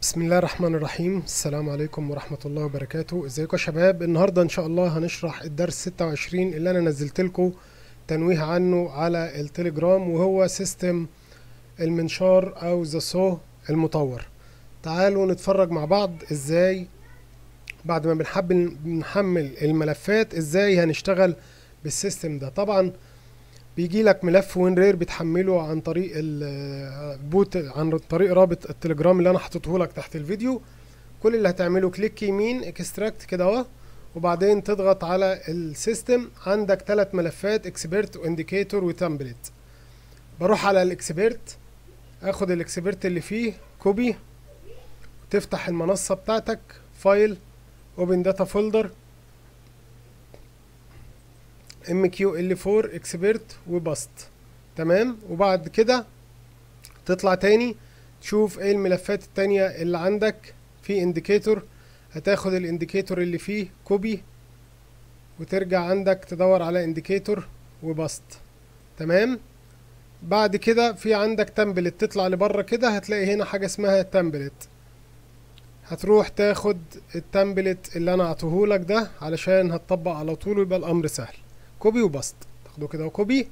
بسم الله الرحمن الرحيم السلام عليكم ورحمة الله وبركاته ازيكم يا شباب النهاردة ان شاء الله هنشرح الدرس 26 اللي انا نزلت لكم تنويه عنه على التليجرام وهو سيستم المنشار او ذا سو المطور تعالوا نتفرج مع بعض ازاي بعد ما بنحمل بنحمل الملفات ازاي هنشتغل بالسيستم ده طبعا بيجي لك ملف وين رير بتحمله عن طريق البوت عن طريق رابط التليجرام اللي انا حاططه لك تحت الفيديو كل اللي هتعمله كليك يمين اكستراكت كده اهو وبعدين تضغط على السيستم عندك ثلاث ملفات اكسبيرت وانديكيتور وتمبلت بروح على الاكسبيرت اخد الاكسبيرت اللي فيه كوبي تفتح المنصة بتاعتك فايل اوبن داتا فولدر ام كيو ال 4 اكسبيرت وباست تمام وبعد كده تطلع تاني تشوف ايه الملفات التانية اللي عندك في انديكيتور هتاخد الانديكيتور اللي فيه كوبي وترجع عندك تدور على انديكيتور وباست تمام بعد كده في عندك تمبلت تطلع لبره كده هتلاقي هنا حاجة اسمها تمبلت هتروح تاخد التمبلت اللي انا اعطيهولك ده علشان هتطبق على طول ويبقى الامر سهل كوبي وبسط تاخده كده وكوبي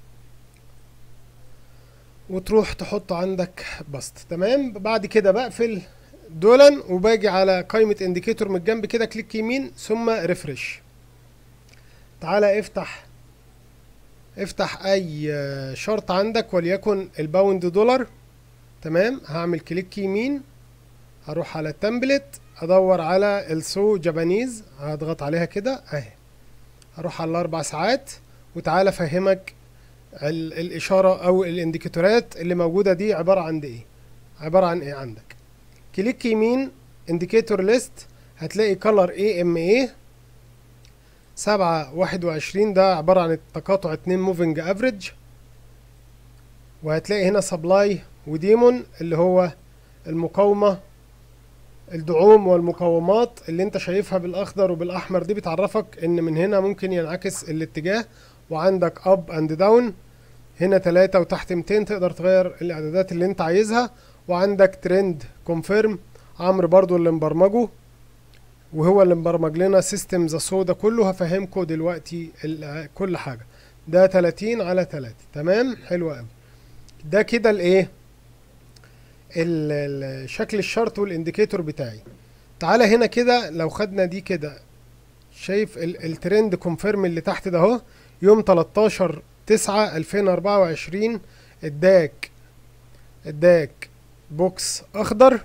وتروح تحطه عندك بسط تمام بعد كده بقفل دولا وباجي على قائمة انديكيتور من الجنب كده كليك يمين ثم ريفرش تعالى افتح افتح اي شرط عندك وليكن الباوند دولار تمام هعمل كليك يمين هروح على التمبلت ادور على السو جابانيز هضغط عليها كده اهي هروح على الاربع ساعات وتعالى افهمك الاشاره او الانديكيتورات اللي موجوده دي عباره عن ايه عباره عن ايه عندك كليك يمين انديكيتور ليست هتلاقي كلر اي ام اي سبعة واحد وعشرين ده عبارة عن التقاطع اتنين موفينج افريج وهتلاقي هنا سبلاي وديمون اللي هو المقاومة الدعوم والمقاومات اللي انت شايفها بالاخضر وبالاحمر دي بتعرفك ان من هنا ممكن ينعكس الاتجاه وعندك اب اند داون هنا تلاتة وتحت 200 تقدر تغير الاعدادات اللي انت عايزها وعندك ترند كونفيرم عمرو برضو اللي مبرمجه وهو اللي مبرمج لنا سيستم ذا سودا كله هفهمكم دلوقتي كل حاجه ده 30 على 3 تمام حلو قوي ده كده الايه شكل الشرط والانديكيتور بتاعي تعالى هنا كده لو خدنا دي كده شايف الترند كونفيرم اللي تحت ده اهو يوم 13 9 2024 اداك اداك بوكس اخضر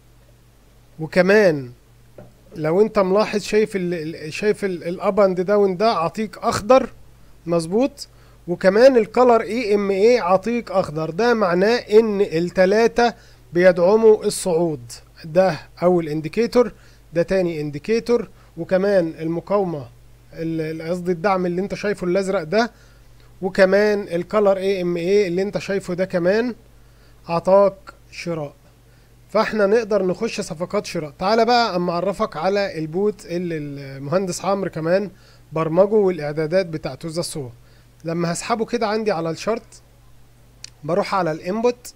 وكمان لو انت ملاحظ شايف ال شايف الاب اند داون ده عطيك اخضر مظبوط وكمان الكلر اي ام اي عطيك اخضر ده معناه ان التلاتة بيدعموا الصعود ده اول انديكيتور ده تاني انديكيتور وكمان المقاومة قصدي الدعم اللي انت شايفه الازرق ده وكمان الكلر اي ام اي اللي انت شايفه ده كمان عطاك شراء فاحنا نقدر نخش صفقات شراء تعالى بقى اما اعرفك على البوت اللي المهندس عمرو كمان برمجه والاعدادات بتاعته ذا سو لما هسحبه كده عندي على الشرط بروح على الانبوت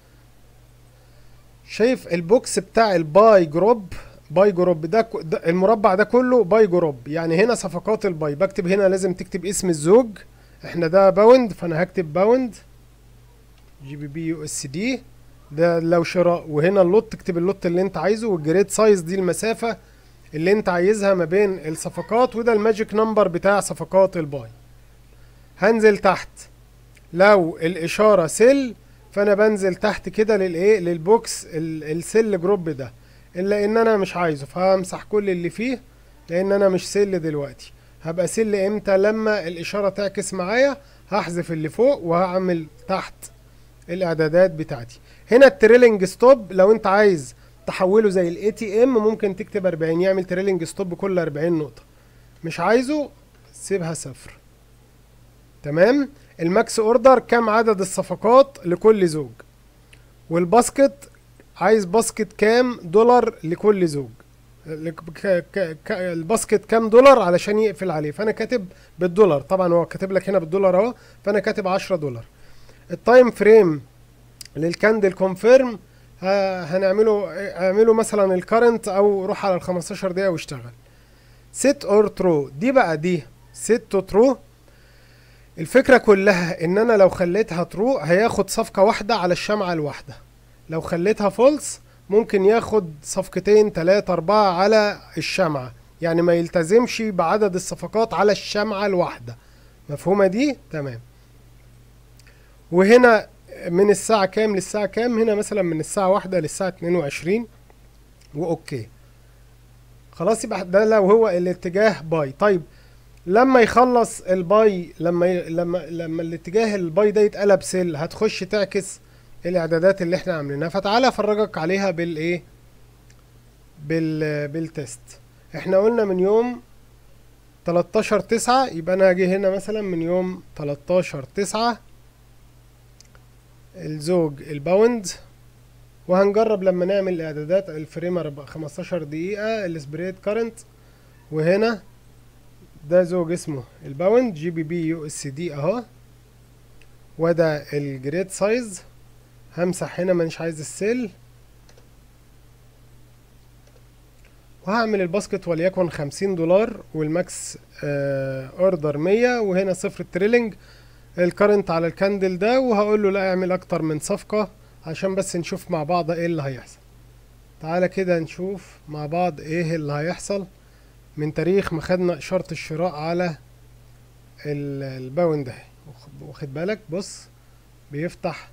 شايف البوكس بتاع الباي جروب باي جروب ده, ده المربع ده كله باي جروب يعني هنا صفقات الباي بكتب هنا لازم تكتب اسم الزوج احنا ده باوند فانا هكتب باوند جي بي بي يو اس دي ده لو شراء وهنا اللوت تكتب اللوت اللي انت عايزه والجريد سايز دي المسافة اللي انت عايزها ما بين الصفقات وده الماجيك نمبر بتاع صفقات الباي هنزل تحت لو الاشارة سيل فانا بنزل تحت كده للايه للبوكس السيل جروب ده الا ان انا مش عايزه فهمسح كل اللي فيه لان انا مش سيل دلوقتي هبقى سيل امتى لما الاشارة تعكس معايا هحذف اللي فوق وهعمل تحت الاعدادات بتاعتي هنا التريلينج ستوب لو انت عايز تحوله زي الاي تي ام ممكن تكتب 40 يعمل تريلينج ستوب كل 40 نقطة مش عايزه سيبها صفر تمام الماكس اوردر كم عدد الصفقات لكل زوج والباسكت عايز باسكت كام دولار لكل زوج الباسكت كام دولار علشان يقفل عليه فانا كاتب بالدولار طبعا هو كاتب لك هنا بالدولار اهو فانا كاتب 10 دولار التايم فريم للكاندل كونفيرم ه- هنعمله اعمله مثلا الكرنت او روح على ال 15 دقيقه واشتغل set or true دي بقى دي set to true الفكره كلها ان انا لو خليتها true هياخد صفقه واحده على الشمعه الواحده لو خليتها false ممكن ياخد صفقتين تلاتة أربعة على الشمعة يعني ما يلتزمش بعدد الصفقات على الشمعة الواحدة مفهومة دي؟ تمام وهنا من الساعة كام للساعة كام؟ هنا مثلا من الساعة واحدة للساعة اتنين وعشرين وأوكي خلاص يبقى ده لو هو الاتجاه باي طيب لما يخلص الباي لما ي... لما لما الاتجاه الباي ده يتقلب سيل هتخش تعكس الاعدادات اللي احنا عاملينها فتعالى افرجك عليها بالايه بال بالتست احنا قلنا من يوم 13 9 يبقى انا هاجي هنا مثلا من يوم 13 9 الزوج الباوند وهنجرب لما نعمل الاعدادات الفريمر ب 15 دقيقة السبريد كارنت وهنا ده زوج اسمه الباوند جي بي بي يو اس دي اهو وده الجريد سايز همسح هنا مانيش عايز السيل وهعمل الباسكت وليكن خمسين دولار والماكس آه اوردر مية وهنا صفر التريلينج الكرنت على الكاندل ده وهقول له لا اعمل اكتر من صفقة عشان بس نشوف مع بعض ايه اللي هيحصل تعالى كده نشوف مع بعض ايه اللي هيحصل من تاريخ ما خدنا اشارة الشراء على ال- الباوند اهي واخد- واخد بالك بص بيفتح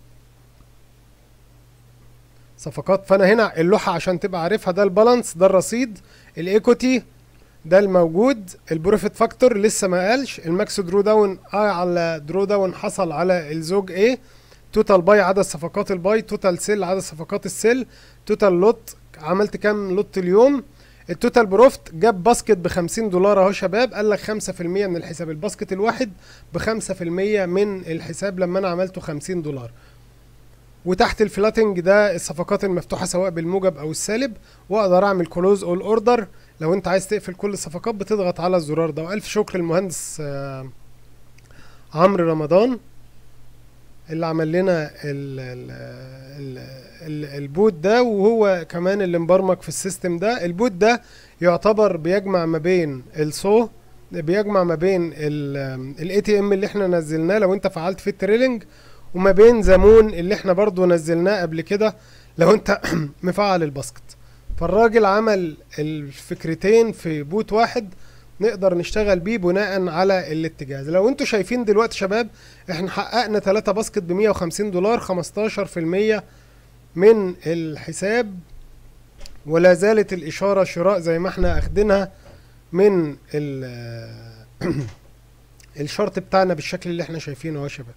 صفقات فانا هنا اللوحه عشان تبقى عارفها ده البالانس ده الرصيد الايكوتي ده الموجود البروفيت فاكتور لسه ما قالش الماكس درو داون اه على درو داون حصل على الزوج ايه توتال باي عدد صفقات الباي توتال سيل عدد صفقات السيل توتال لوت عملت كام لوت اليوم التوتال بروفت جاب باسكت ب 50 دولار اهو شباب قال لك 5% من الحساب الباسكت الواحد ب 5% من الحساب لما انا عملته 50 دولار وتحت الفلاتنج ده الصفقات المفتوحه سواء بالموجب او السالب واقدر اعمل كلوز اول اوردر لو انت عايز تقفل كل الصفقات بتضغط على الزرار ده والف شكر للمهندس آه، عمرو رمضان اللي عمل لنا ال ال ال ال البوت ده وهو كمان اللي مبرمج في السيستم ده البوت ده يعتبر بيجمع ما بين السو بيجمع ما بين الاي تي ام اللي احنا نزلناه لو انت فعلت في التريلينج وما بين زامون اللي احنا برضو نزلناه قبل كده لو انت مفعل الباسكت فالراجل عمل الفكرتين في بوت واحد نقدر نشتغل بيه بناء على الاتجاه لو انتوا شايفين دلوقتي شباب احنا حققنا 3 باسكت ب 150 دولار 15% من الحساب ولا زالت الاشاره شراء زي ما احنا اخدينها من ال الشرط بتاعنا بالشكل اللي احنا شايفينه اهو يا شباب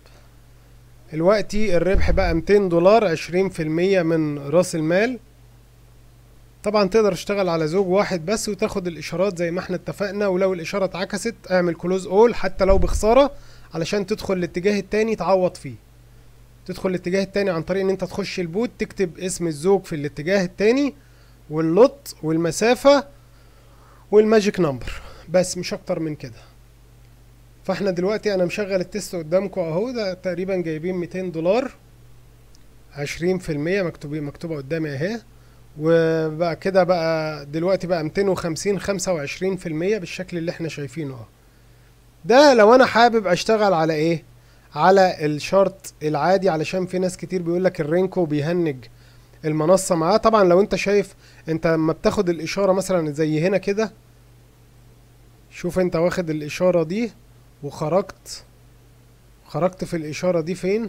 دلوقتي الربح بقى 200 دولار 20% من راس المال طبعا تقدر تشتغل على زوج واحد بس وتاخد الاشارات زي ما احنا اتفقنا ولو الاشاره اتعكست اعمل كلوز اول حتى لو بخساره علشان تدخل الاتجاه التاني تعوض فيه تدخل الاتجاه التاني عن طريق ان انت تخش البوت تكتب اسم الزوج في الاتجاه التاني واللوت والمسافه والماجيك نمبر بس مش اكتر من كده فاحنا دلوقتي انا مشغل التست قدامكم اهو ده تقريبا جايبين 200 دولار 20% مكتوبين مكتوبه قدامي اهي وبقى كده بقى دلوقتي بقى 250 25% بالشكل اللي احنا شايفينه اهو ده لو انا حابب اشتغل على ايه على الشارت العادي علشان في ناس كتير بيقول لك الرينكو بيهنج المنصه معاه طبعا لو انت شايف انت لما بتاخد الاشاره مثلا زي هنا كده شوف انت واخد الاشاره دي وخرجت خرجت في الاشاره دي فين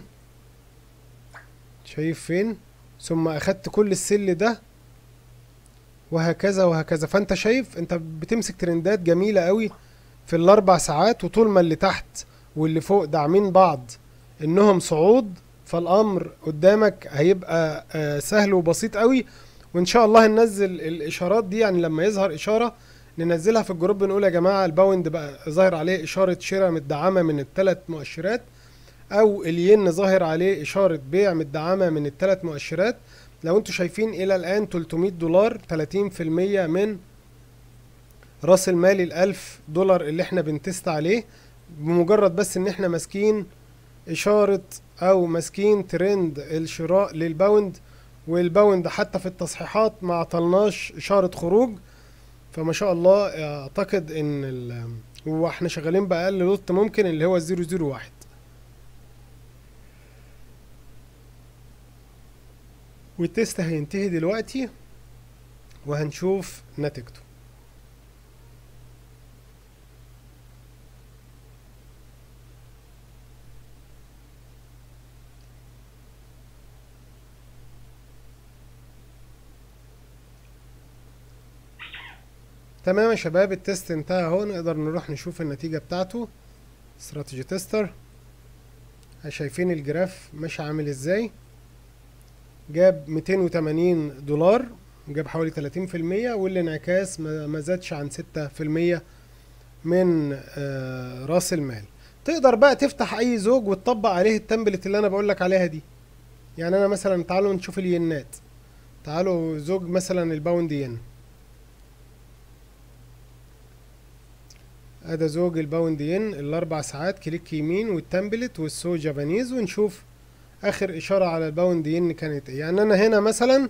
شايف فين ثم اخدت كل السل ده وهكذا وهكذا فانت شايف انت بتمسك ترندات جميله قوي في الاربع ساعات وطول ما اللي تحت واللي فوق داعمين بعض انهم صعود فالامر قدامك هيبقى آه، سهل وبسيط قوي وان شاء الله هننزل الاشارات دي يعني لما يظهر اشاره ننزلها في الجروب نقول يا جماعه الباوند بقى ظاهر عليه اشاره شراء مدعمه من الثلاث مؤشرات او الين ظاهر عليه اشاره بيع مدعمه من الثلاث مؤشرات لو انتوا شايفين الى الان 300 دولار 30% من راس المال الألف دولار اللي احنا بنتست عليه بمجرد بس ان احنا ماسكين اشارة او ماسكين ترند الشراء للباوند والباوند حتى في التصحيحات ما عطلناش اشاره خروج فما شاء الله اعتقد ان ال... واحنا شغالين باقل لوت ممكن اللي هو 001 والتيست هينتهي دلوقتي وهنشوف نتيجته تمام يا شباب التست انتهى اهو نقدر نروح نشوف النتيجة بتاعته استراتيجي تيستر شايفين الجراف ماشي عامل ازاي جاب 280 دولار جاب حوالي 30% والانعكاس ما ما زادش عن 6% من آه، راس المال تقدر بقى تفتح اي زوج وتطبق عليه التمبلت اللي انا بقول لك عليها دي يعني انا مثلا تعالوا نشوف الينات تعالوا زوج مثلا الباوند ين ادي زوج الباوند ين الاربع ساعات كليك يمين والتمبلت والسو جابانيز ونشوف اخر اشاره على الباوند ين كانت ايه يعني انا هنا مثلا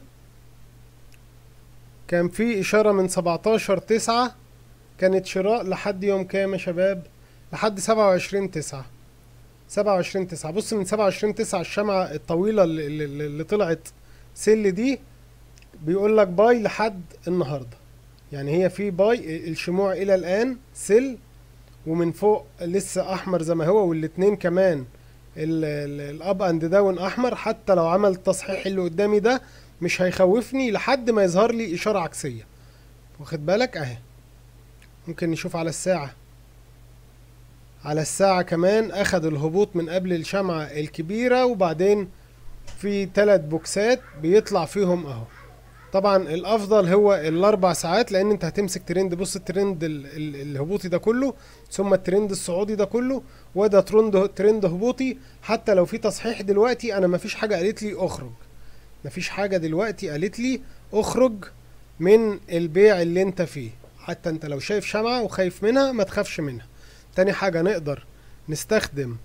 كان في اشاره من 17 9 كانت شراء لحد يوم كام يا شباب لحد 27 9 27 9 بص من 27 9 الشمعة الطويلة اللي, اللي, اللي طلعت سل دي بيقول لك باي لحد النهاردة يعني هي في باي الشموع إلى الآن سل ومن فوق لسه أحمر زي ما هو والاتنين كمان الأب أند داون أحمر حتى لو عمل التصحيح اللي قدامي ده مش هيخوفني لحد ما يظهر لي إشارة عكسية واخد بالك أهي ممكن نشوف على الساعة على الساعة كمان أخد الهبوط من قبل الشمعة الكبيرة وبعدين في تلات بوكسات بيطلع فيهم أهو طبعا الأفضل هو الأربع ساعات لأن أنت هتمسك ترند بص الترند ال- ال- الهبوطي ده كله ثم الترند الصعودي ده كله وده ترند ترند هبوطي حتى لو في تصحيح دلوقتي أنا مفيش حاجة قالت لي أخرج مفيش حاجة دلوقتي قالت لي أخرج من البيع اللي أنت فيه حتى أنت لو شايف شمعة وخايف منها ما تخافش منها تاني حاجة نقدر نستخدم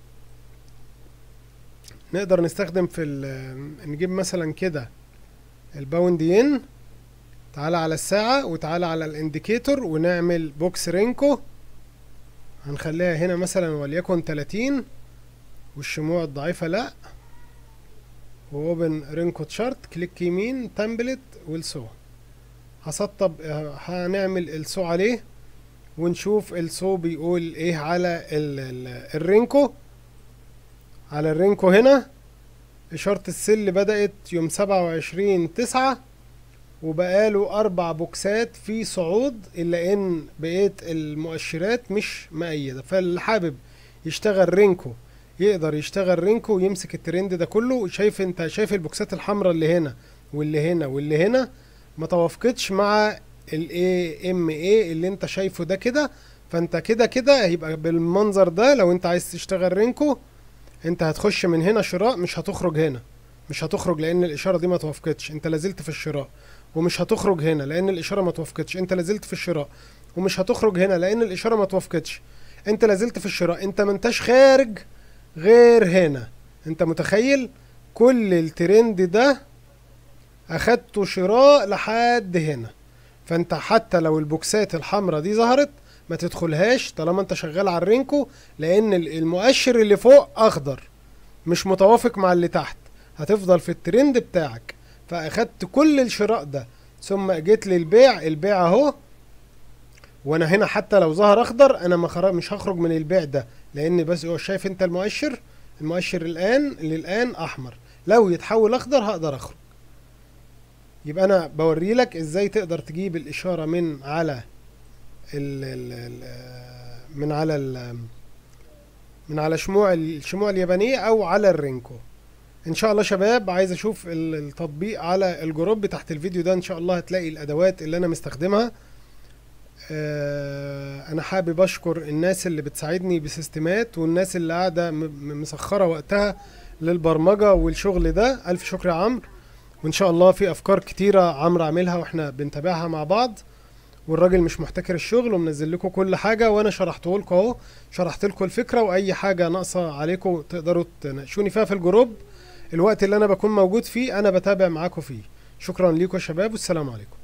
نقدر نستخدم في ال- نجيب مثلا كده الباوند ين تعالى على الساعة وتعالى على الانديكيتور ونعمل بوكس رينكو هنخليها هنا مثلا وليكن 30 والشموع الضعيفة لا واوبن رينكو تشارت كليك يمين تمبلت والسو هسطب هنعمل السو عليه ونشوف السو بيقول ايه على ال ال الرينكو على الرينكو هنا إشارة السل بدأت يوم سبعة وعشرين تسعة وبقاله أربع بوكسات في صعود إلا إن بقية المؤشرات مش مؤيدة فاللي حابب يشتغل رينكو يقدر يشتغل رينكو ويمسك الترند ده كله شايف انت شايف البوكسات الحمراء اللي هنا واللي هنا واللي هنا ما توافقتش مع الاي ام اي اللي انت شايفه ده كده فانت كده كده هيبقى بالمنظر ده لو انت عايز تشتغل رينكو انت هتخش من هنا شراء مش هتخرج هنا مش هتخرج لان الاشاره دي ما توافقتش انت لازلت في الشراء ومش هتخرج هنا لان الاشاره ما توافقتش انت لازلت في الشراء ومش هتخرج هنا لان الاشاره ما توافقتش انت لازلت في الشراء انت ما انتش خارج غير هنا انت متخيل كل الترند ده اخدته شراء لحد هنا فانت حتى لو البوكسات الحمراء دي ظهرت ما تدخلهاش طالما انت شغال على الرينكو لان ال- المؤشر اللي فوق اخضر مش متوافق مع اللي تحت هتفضل في الترند بتاعك فاخدت كل الشراء ده ثم جيت للبيع البيع اهو وانا هنا حتى لو ظهر اخضر انا ما خرج مش هخرج من البيع ده لان بس هو شايف انت المؤشر المؤشر الان للان احمر لو يتحول اخضر هقدر اخرج يبقى انا بوري لك ازاي تقدر تجيب الاشاره من على ال ال ال من على ال من على شموع الشموع اليابانيه او على الرينكو ان شاء الله شباب عايز اشوف ال- التطبيق على الجروب تحت الفيديو ده ان شاء الله هتلاقي الادوات اللي انا مستخدمها آه، انا حابب اشكر الناس اللي بتساعدني بسيستمات والناس اللي قاعده م- م- مسخره وقتها للبرمجه والشغل ده الف شكر يا عمرو وان شاء الله في افكار كتيره عمرو عاملها واحنا بنتابعها مع بعض والراجل مش محتكر الشغل ومنزل لكم كل حاجه وانا شرحته لكم اهو شرحت لكم الفكره واي حاجه ناقصه عليكم تقدروا تناقشوني فيها في الجروب الوقت اللي انا بكون موجود فيه انا بتابع معاكم فيه شكرا ليكم يا شباب والسلام عليكم